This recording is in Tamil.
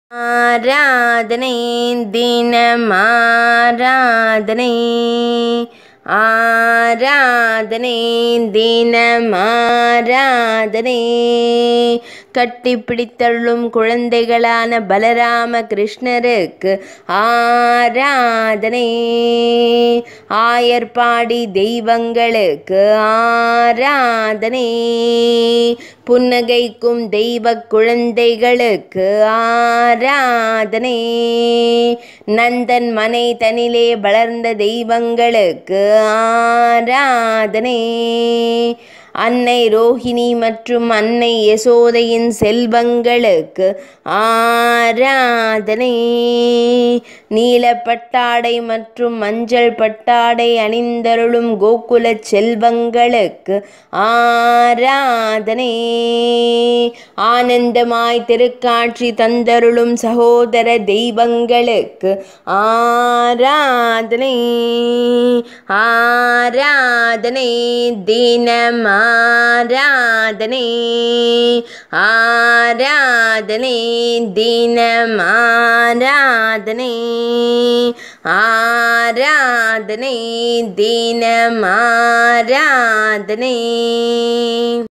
ஆராதனை தினம் ஆராதனை ஆராதனை தினம் ஆராதனை கட்டிப்பிடித்தள்ளும் குழந்தைகளான பலராம கிருஷ்ணருக்கு ஆராதனை ஆயர்பாடி தெய்வங்களுக்கு ஆராதனை புன்னகைக்கும் தெய்வ குழந்தைகளுக்கு ஆராதனை நந்தன் மனை தனிலே வளர்ந்த தெய்வங்களுக்கு ஆராதனை அன்னை ரோஹிணி மற்றும் அன்னை யசோதையின் செல்வங்களுக்கு ஆராதனை நீலப்பட்டாடை மற்றும் மஞ்சள் பட்டாடை அணிந்தருளும் கோகுல செல்வங்களுக்கு ஆராதனை ஆனந்தமாய் திருக்காட்சி தந்தருளும் சகோதர தெய்வங்களுக்கு ஆராதனை ஆராதனை தினம் ஆராதனை ஆராதனை தினம் ஆராதனை ஆராதனை தினம் ஆராதனை